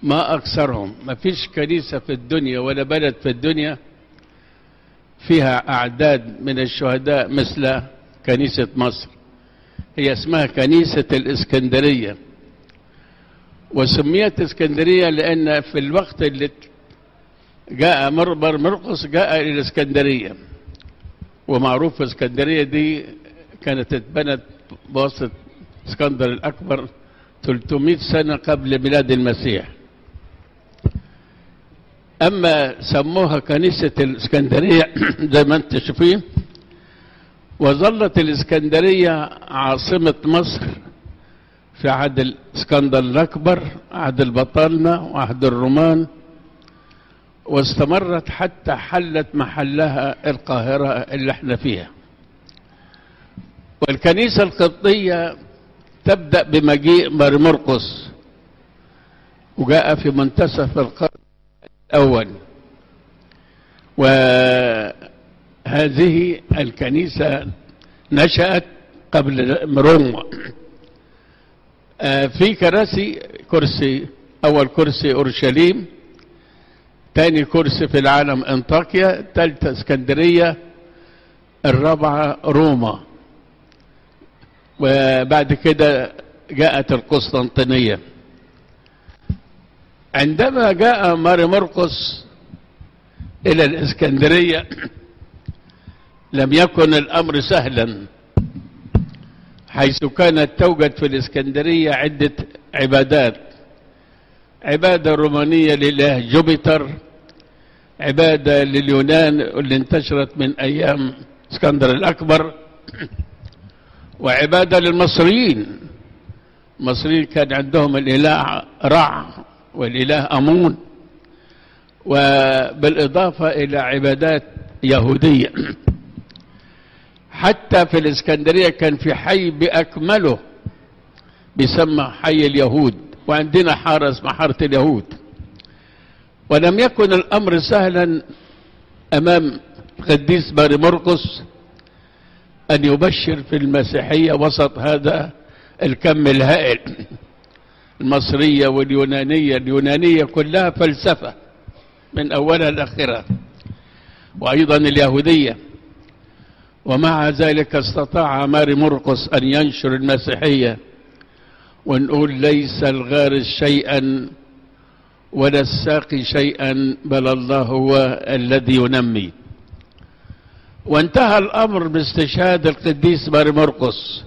ما أكثرهم ما فيش كنيسة في الدنيا ولا بلد في الدنيا فيها أعداد من الشهداء مثل كنيسة مصر هي اسمها كنيسة الإسكندرية وسميت اسكندرية لأن في الوقت اللي جاء مربر مرقس جاء إلى الإسكندرية ومعروف اسكندرية دي كانت اتبنت بواسطة اسكندر الأكبر 300 سنة قبل ميلاد المسيح أما سموها كنيسة الإسكندرية زي ما أنت شايفين وظلت الإسكندرية عاصمة مصر في عهد الإسكندر الأكبر عهد البطالمة وعهد الرومان واستمرت حتى حلت محلها القاهرة اللي احنا فيها والكنيسة القبطية تبدأ بمجيء مرمرقس وجاء في منتصف القرن الأول وهذه الكنيسة نشأت قبل روما في كراسي كرسي أول كرسي أورشليم تاني كرسي في العالم انطاكيا تالتة اسكندرية الرابعة روما وبعد كده جاءت القسطنطينية عندما جاء ماري مرقس إلى الإسكندرية لم يكن الأمر سهلا حيث كانت توجد في الإسكندرية عدة عبادات عبادة رومانية لله جوبيتر عبادة لليونان اللي انتشرت من أيام اسكندر الأكبر وعبادة للمصريين المصريين كان عندهم الإله رع والإله أمون وبالإضافة إلى عبادات يهودية حتى في الإسكندرية كان في حي بأكمله بيسمى حي اليهود وعندنا حارة اسمها حارة اليهود ولم يكن الأمر سهلا أمام القديس ماري مرقس أن يبشر في المسيحية وسط هذا الكم الهائل المصرية واليونانية اليونانية كلها فلسفة من أولها لآخرها وأيضا اليهودية ومع ذلك استطاع ماري مرقس أن ينشر المسيحية ونقول ليس الغارس شيئا ولا الساقي شيئا بل الله هو الذي ينمي وانتهى الأمر باستشهاد القديس ماري مرقس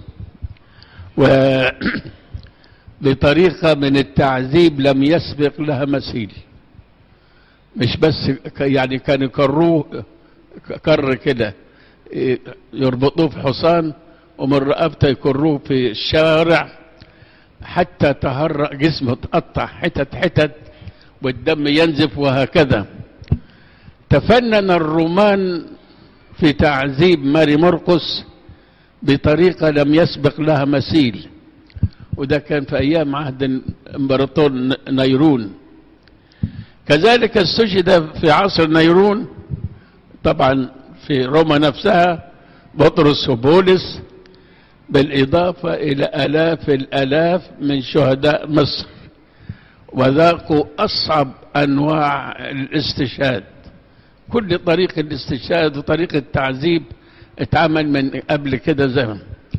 وبطريقة من التعذيب لم يسبق لها مثيل مش بس يعني كان يكروه كر كده يربطوه في حصان ومن رقبته يكروه في الشارع حتى تهرأ جسمه تقطع حتت حتت والدم ينزف وهكذا تفنن الرومان في تعذيب ماري مرقس بطريقة لم يسبق لها مثيل وده كان في أيام عهد الإمبراطور نيرون كذلك استشهد في عصر نيرون طبعا في روما نفسها بطرس وبولس بالإضافة إلى آلاف الآلاف من شهداء مصر وذاقوا أصعب أنواع الاستشهاد كل طريق الاستشهاد وطريق التعذيب اتعمل من قبل كده زمن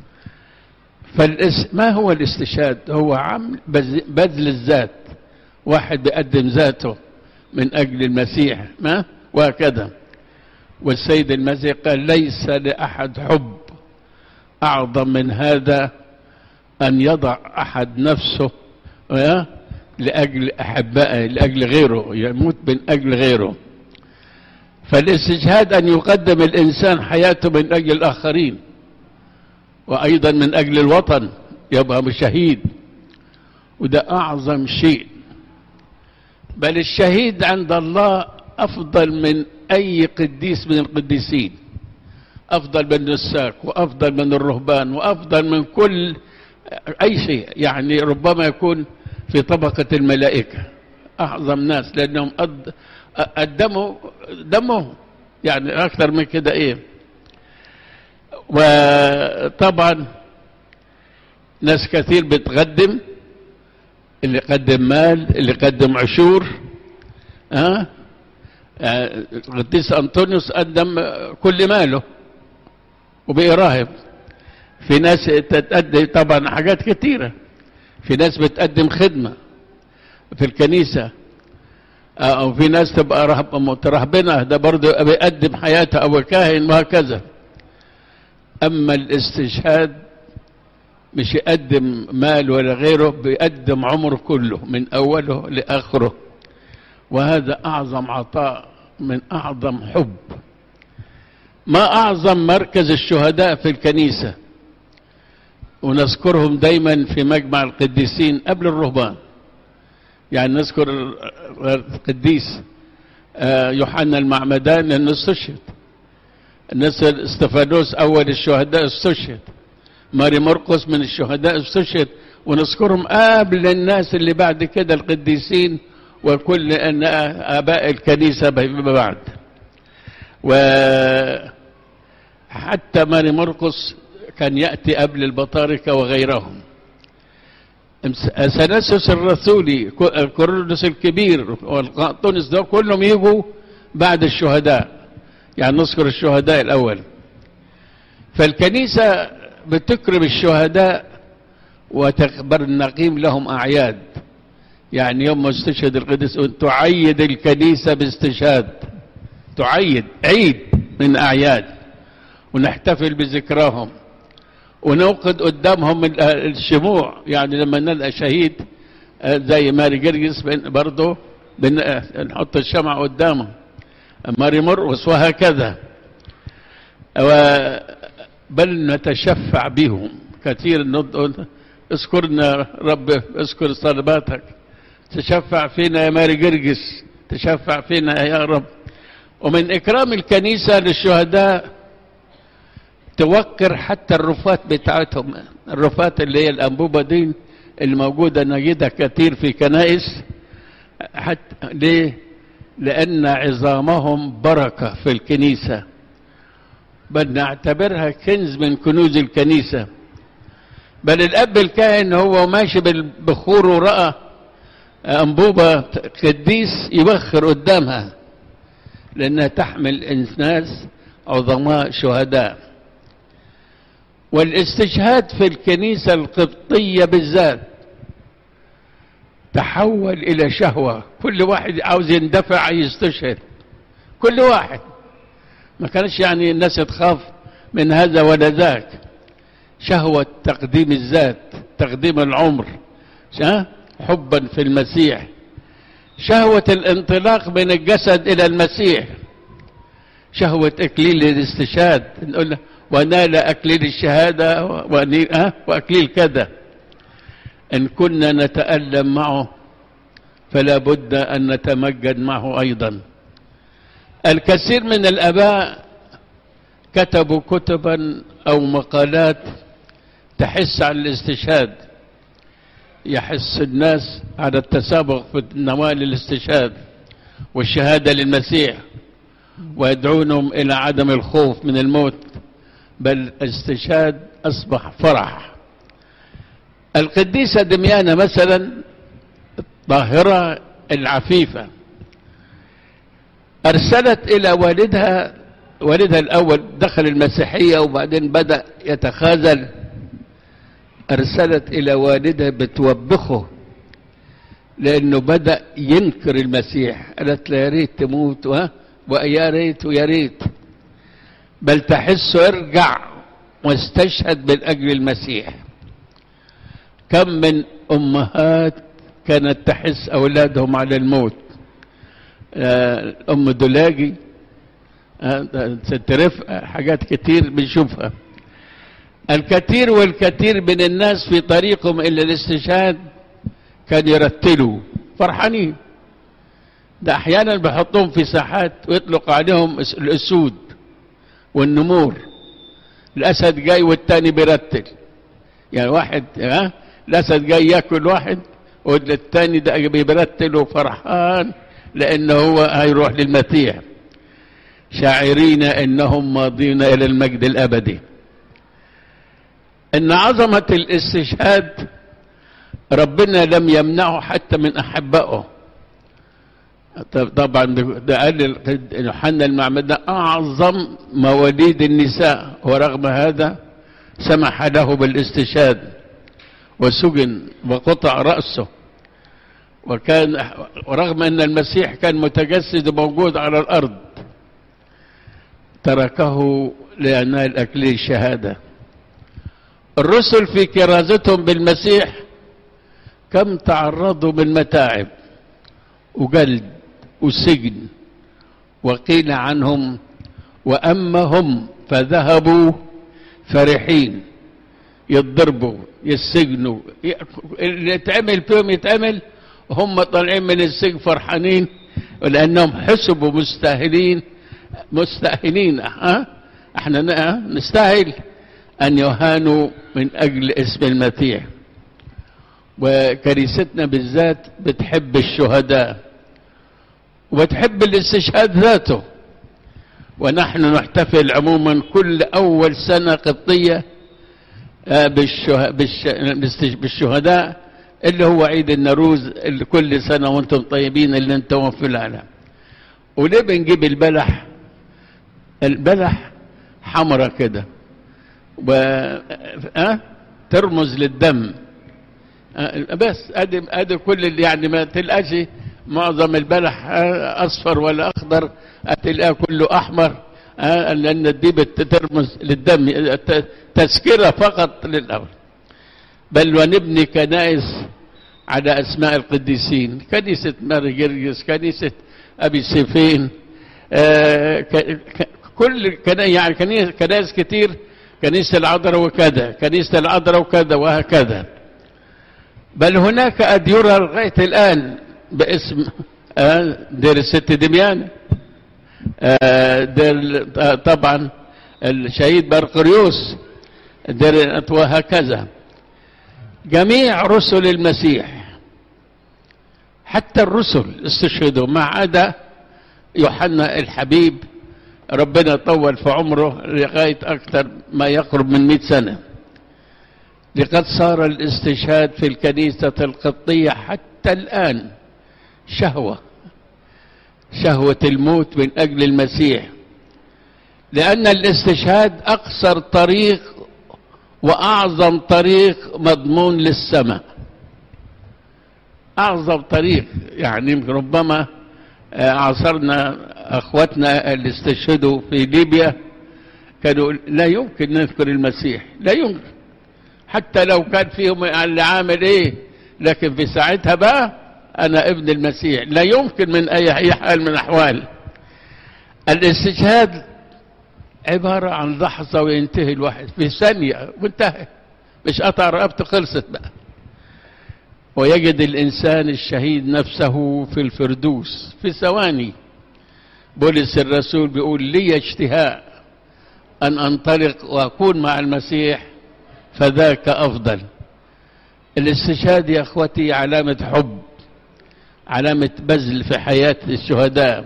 فالاس... ما هو الاستشهاد هو عمل بذل الذات واحد بيقدم ذاته من أجل المسيح ما وهكذا والسيد المسيح قال ليس لأحد حب أعظم من هذا أن يضع أحد نفسه لأجل أحبائه لأجل غيره يموت من أجل غيره فالاستشهاد أن يقدم الإنسان حياته من أجل الآخرين وأيضا من أجل الوطن يبقى شهيد وده أعظم شيء بل الشهيد عند الله أفضل من أي قديس من القديسين أفضل من النساك وأفضل من الرهبان وأفضل من كل أي شيء يعني ربما يكون في طبقة الملائكة أعظم ناس لأنهم قدموا دمهم يعني أكثر من كده إيه وطبعا ناس كثير بتقدم اللي قدم مال اللي قدم عشور ها آه، القديس أنطونيوس قدم كل ماله وبقي راهب في ناس تتقدم طبعا حاجات كتيرة في ناس بتقدم خدمة في الكنيسة أو في ناس تبقى رهب مترهبنة ده برضه بيقدم حياته أو كاهن وهكذا أما الاستشهاد مش يقدم مال ولا غيره بيقدم عمره كله من أوله لآخره وهذا أعظم عطاء من أعظم حب ما أعظم مركز الشهداء في الكنيسة ونذكرهم دايما في مجمع القديسين قبل الرهبان يعني نذكر القديس يوحنا المعمدان لأنه استشهد الناس استفانوس أول الشهداء استشهد ماري مرقس من الشهداء استشهد ونذكرهم قبل الناس اللي بعد كده القديسين وكل أن آباء الكنيسة بعد وحتى ماري مرقس كان يأتي قبل البطاركة وغيرهم سنسس الرسولي الكورنثوس الكبير والقاطونس ده كلهم يجوا بعد الشهداء يعني نذكر الشهداء الأول فالكنيسة بتكرم الشهداء وتخبر نقيم لهم أعياد يعني يوم ما استشهد القديس تعيد الكنيسة باستشهاد تعيد عيد من أعياد ونحتفل بذكراهم ونوقد قدامهم الشموع يعني لما نلقى شهيد زي ماري جرجس برضه نحط الشمع قدامه ماري مرقس وهكذا بل نتشفع بهم كثير نقول اذكرنا رب اذكر صلباتك تشفع فينا يا ماري جرجس تشفع فينا يا رب ومن إكرام الكنيسة للشهداء توقر حتى الرفات بتاعتهم الرفات اللي هي الأنبوبة دي اللي موجودة نجدها كثير في كنائس حتى ليه؟ لأن عظامهم بركة في الكنيسة بل نعتبرها كنز من كنوز الكنيسة بل الأب الكاهن هو ماشي بالبخور ورأى أنبوبة قديس يبخر قدامها لأنها تحمل ناس عظماء شهداء والاستشهاد في الكنيسة القبطية بالذات تحول إلى شهوة كل واحد عاوز يندفع يستشهد كل واحد ما كانش يعني الناس تخاف من هذا ولا ذاك شهوة تقديم الذات تقديم العمر حبا في المسيح شهوة الانطلاق من الجسد إلى المسيح شهوة إكليل الاستشهاد نقول ونال أكليل الشهادة وأكليل كذا إن كنا نتألم معه فلا بد أن نتمجد معه أيضا الكثير من الآباء كتبوا كتبا أو مقالات تحس على الاستشهاد يحس الناس على التسابق في نوال الاستشهاد والشهادة للمسيح ويدعونهم إلى عدم الخوف من الموت بل الاستشهاد أصبح فرح القديسة دميانة مثلا الطاهرة العفيفة أرسلت إلى والدها والدها الأول دخل المسيحية وبعدين بدأ يتخاذل أرسلت إلى والدها بتوبخه لأنه بدأ ينكر المسيح قالت له يا ريت تموت ويا ريت ويا ريت بل تحسه ارجع واستشهد من أجل المسيح كم من أمهات كانت تحس أولادهم على الموت أم دلاجي ست رفقة حاجات كتير بنشوفها الكثير والكثير من الناس في طريقهم إلى الاستشهاد كان يرتلوا فرحانين ده أحيانا بحطهم في ساحات ويطلق عليهم الأسود والنمور الأسد جاي والتاني بيرتل يعني واحد ها الأسد جاي ياكل واحد والتاني ده بيرتل وفرحان لأنه هو هيروح للمسيح شاعرين إنهم ماضين إلى المجد الأبدي إن عظمة الاستشهاد ربنا لم يمنعه حتى من أحبائه طبعا ده قال يوحنا المعمد ده أعظم مواليد النساء ورغم هذا سمح له بالاستشهاد وسجن وقطع رأسه وكان ورغم أن المسيح كان متجسد موجود على الأرض تركه لينال أكليل الشهادة الرسل في كرازتهم بالمسيح كم تعرضوا من متاعب وجلد وسجن وقيل عنهم وأما هم فذهبوا فرحين يتضربوا يسجنوا اللي يتعمل فيهم يتعمل هم طالعين من السجن فرحانين لأنهم حسبوا مستاهلين مستاهلين ها احنا نستاهل أن يهانوا من أجل اسم المسيح وكنيستنا بالذات بتحب الشهداء وبتحب الاستشهاد ذاته ونحن نحتفل عموما كل أول سنة قبطية بالشهداء اللي هو عيد النروز اللي كل سنة وانتم طيبين اللي انتم في العالم وليه بنجيب البلح البلح حمرة كده و أه؟ ترمز للدم أه؟ بس ادي ادي كل اللي يعني ما تلقاش معظم البلح اصفر ولا اخضر هتلاقيه كله احمر أه؟ لان دي بترمز للدم تذكره فقط للاول بل ونبني كنائس على اسماء القديسين كنيسه ماري جرجس كنيسه ابي سيفين كل يعني كنائس كتير كنيسة العذراء وكذا كنيسة العذراء وكذا وهكذا بل هناك أديرة لغاية الآن باسم دير الست دميان دير طبعا الشهيد برقريوس دير وهكذا جميع رسل المسيح حتى الرسل استشهدوا ما عدا يوحنا الحبيب ربنا طول في عمره لغاية أكثر ما يقرب من مئة سنة لقد صار الاستشهاد في الكنيسة القبطية حتى الآن شهوة شهوة الموت من أجل المسيح لأن الاستشهاد أقصر طريق وأعظم طريق مضمون للسماء أعظم طريق يعني ربما عاصرنا اخواتنا اللي استشهدوا في ليبيا كانوا لا يمكن نذكر المسيح لا يمكن حتى لو كان فيهم اللي عامل ايه لكن في ساعتها بقى انا ابن المسيح لا يمكن من اي اي حال من الاحوال الاستشهاد عبارة عن لحظة وينتهي الواحد في ثانية وانتهى مش قطع رقبته خلصت بقى ويجد الإنسان الشهيد نفسه في الفردوس في ثواني بولس الرسول بيقول لي اشتهاء أن أنطلق وأكون مع المسيح فذاك أفضل الاستشهاد يا أخوتي علامة حب علامة بذل في حياة الشهداء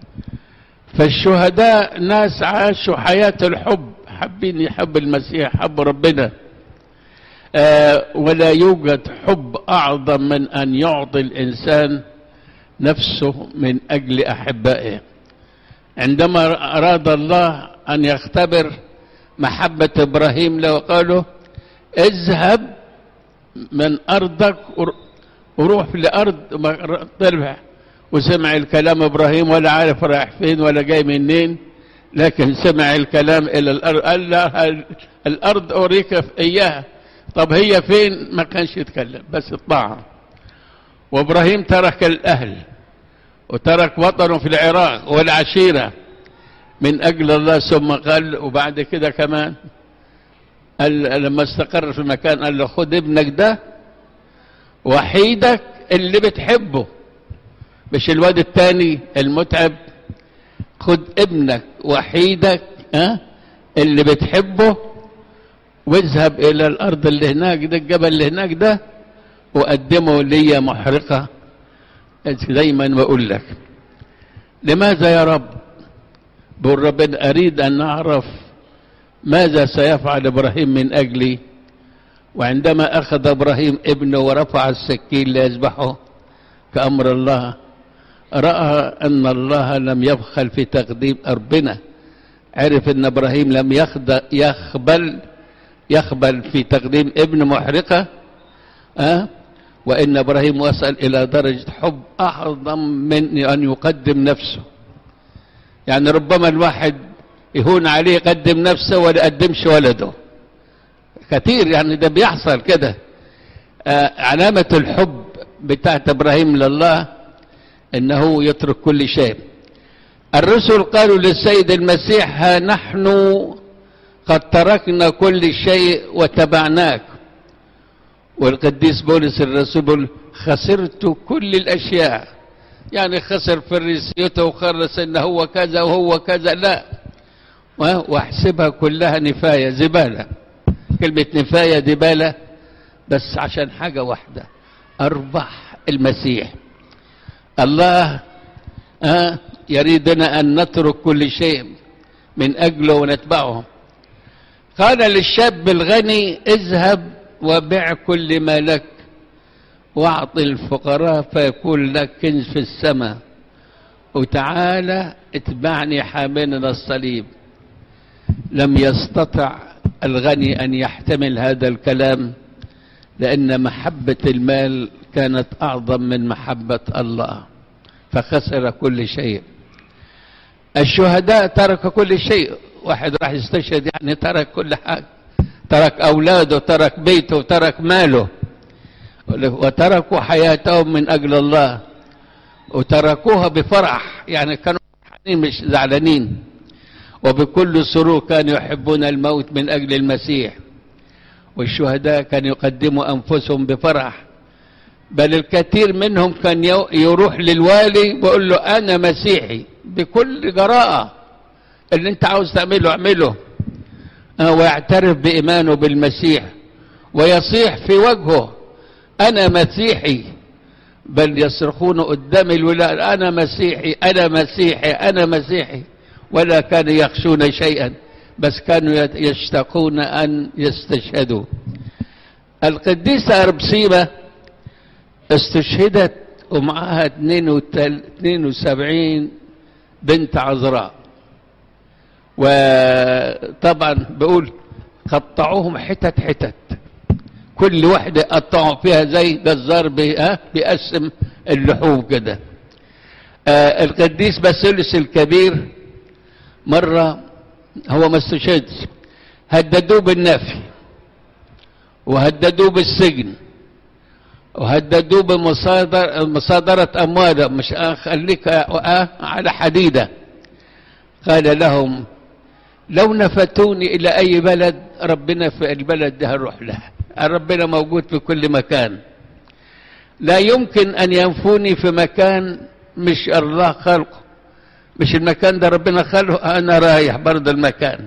فالشهداء ناس عاشوا حياة الحب حابين يحب المسيح حب ربنا آه ولا يوجد حب أعظم من أن يعطي الإنسان نفسه من أجل أحبائه عندما أراد الله أن يختبر محبة إبراهيم له قاله اذهب من أرضك وروح لأرض طلع وسمع الكلام إبراهيم ولا عارف رايح فين ولا جاي منين لكن سمع الكلام إلى الأرض قال له الأرض أوريك إياها طب هي فين ما كانش يتكلم بس الطاعة وإبراهيم ترك الأهل وترك وطنه في العراق والعشيرة من أجل الله ثم قال وبعد كده كمان قال لما استقر في المكان قال له خد ابنك ده وحيدك اللي بتحبه مش الواد التاني المتعب خد ابنك وحيدك ها اللي بتحبه واذهب الى الارض اللي هناك ده الجبل اللي هناك ده وقدمه لي محرقه دايما بقول لك لماذا يا رب بقول ربنا اريد ان اعرف ماذا سيفعل ابراهيم من اجلي وعندما أخذ إبراهيم ابنه ورفع السكين ليذبحه كأمر الله رأى أن الله لم يبخل في تقديم ربنا عرف أن إبراهيم لم يخبل يخبل في تقديم ابن محرقة أه؟ وإن إبراهيم وصل إلى درجة حب أعظم من أن يقدم نفسه يعني ربما الواحد يهون عليه يقدم نفسه ولا يقدمش ولده كثير يعني ده بيحصل كده آه علامة الحب بتاعت إبراهيم لله إنه يترك كل شيء الرسل قالوا للسيد المسيح ها نحن قد تركنا كل شيء وتبعناك والقديس بولس الرسول بيقول خسرت كل الاشياء يعني خسر فريسيته وخرس ان هو كذا وهو كذا لا واحسبها كلها نفايه زباله كلمه نفايه زباله بس عشان حاجه واحده اربح المسيح الله آه يريدنا ان نترك كل شيء من اجله ونتبعه قال للشاب الغني اذهب وبع كل ما لك واعط الفقراء فيكون لك كنز في السماء وتعالى اتبعني حاملا الصليب لم يستطع الغني ان يحتمل هذا الكلام لان محبه المال كانت اعظم من محبه الله فخسر كل شيء الشهداء ترك كل شيء واحد راح يستشهد يعني ترك كل حاجه ترك اولاده ترك بيته ترك ماله وتركوا حياتهم من اجل الله وتركوها بفرح يعني كانوا فرحانين مش زعلانين وبكل سرور كانوا يحبون الموت من اجل المسيح والشهداء كانوا يقدموا انفسهم بفرح بل الكثير منهم كان يروح للوالي ويقول له انا مسيحي بكل جراءه اللي انت عاوز تعمله اعمله ويعترف بإيمانه بالمسيح ويصيح في وجهه أنا مسيحي بل يصرخون قدام الولاد أنا مسيحي أنا مسيحي أنا مسيحي ولا كانوا يخشون شيئا بس كانوا يشتاقون أن يستشهدوا القديسة أربسيمة استشهدت ومعها 72 بنت عذراء وطبعا بقول قطعوهم حتت حتت كل واحدة قطعوا فيها زي جزار بيقسم اللحوم كده آه القديس باسيلس الكبير مرة هو ما استشهدش هددوه بالنفي وهددوه بالسجن وهددوه بمصادر مصادرة أمواله مش أخليك على حديدة قال لهم لو نفتوني إلى أي بلد ربنا في البلد ده هروح لها ربنا موجود في كل مكان لا يمكن أن ينفوني في مكان مش الله خلقه مش المكان ده ربنا خلقه أنا رايح برضه المكان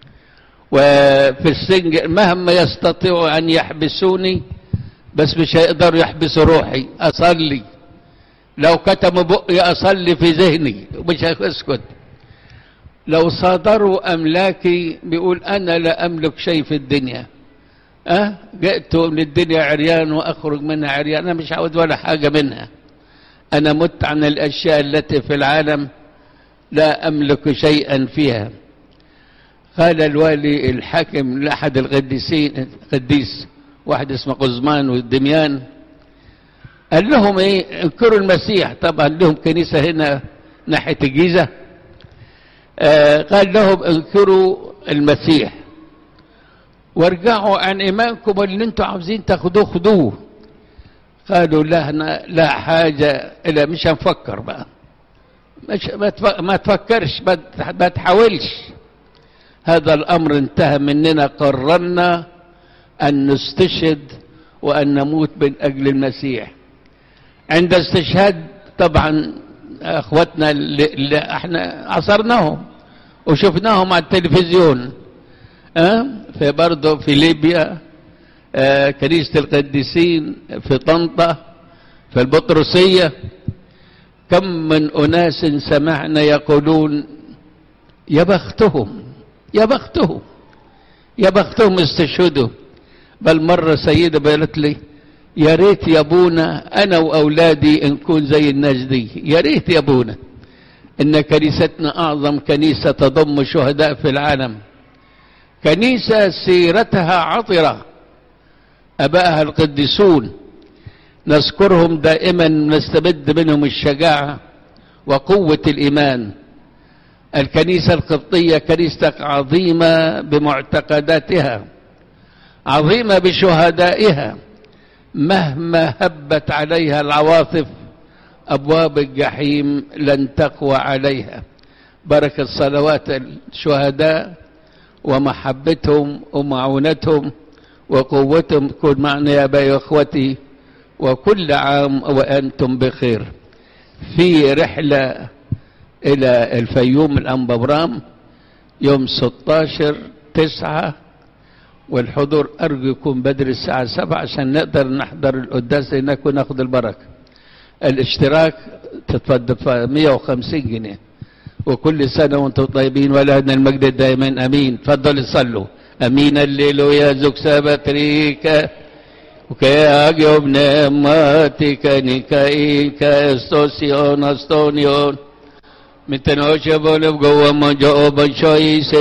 وفي السجن مهما يستطيعوا أن يحبسوني بس مش هيقدروا يحبسوا روحي أصلي لو كتموا بقي أصلي في ذهني ومش هسكت لو صادروا أملاكي بيقول أنا لا أملك شيء في الدنيا أه جئت من الدنيا عريان وأخرج منها عريان أنا مش عاوز ولا حاجة منها أنا مت عن الأشياء التي في العالم لا أملك شيئا فيها قال الوالي الحاكم لأحد القديسين قديس واحد اسمه قزمان والدميان قال لهم ايه انكروا المسيح طبعا لهم كنيسة هنا ناحية الجيزة آه قال لهم انكروا المسيح وارجعوا عن ايمانكم اللي انتم عاوزين تاخدوه خدوه قالوا لا لا حاجة إلى مش هنفكر بقى مش ما تفكرش ما تحاولش هذا الأمر انتهى مننا قررنا أن نستشهد وأن نموت من أجل المسيح عند استشهاد طبعا أخواتنا اللي, اللي احنا عصرناهم وشفناهم على التلفزيون أه؟ في برضه في ليبيا أه كنيسة القديسين في طنطا في البطرسية كم من أناس سمعنا يقولون يا بختهم يا بختهم يا بختهم استشهدوا بل مرة سيدة قالت لي يا ريت يا ابونا انا واولادي نكون زي الناس دي يا ريت يا ابونا ان كنيستنا اعظم كنيسة تضم شهداء في العالم كنيسة سيرتها عطرة ابائها القديسون نذكرهم دائما نستمد منهم الشجاعة وقوة الايمان الكنيسة القبطية كنيسة عظيمة بمعتقداتها عظيمة بشهدائها مهما هبت عليها العواصف أبواب الجحيم لن تقوى عليها بركة صلوات الشهداء ومحبتهم ومعونتهم وقوتهم تكون معنا يا أبي وأخوتي وكل عام وأنتم بخير في رحلة إلى الفيوم الأنبابرام يوم 16 تسعة والحضور أرجو يكون بدري الساعة سبعة عشان نقدر نحضر القداس هناك وناخد البركة الاشتراك تتفضل 150 جنيه وكل سنة وانتم طيبين ولهنا المجد دائما أمين تفضلوا صلوا أمين الليل يا زوج سبتريك وكي أجيب نعمتك نكايك استوسيون استونيون من تنوش بولب جوا من جو بنشوي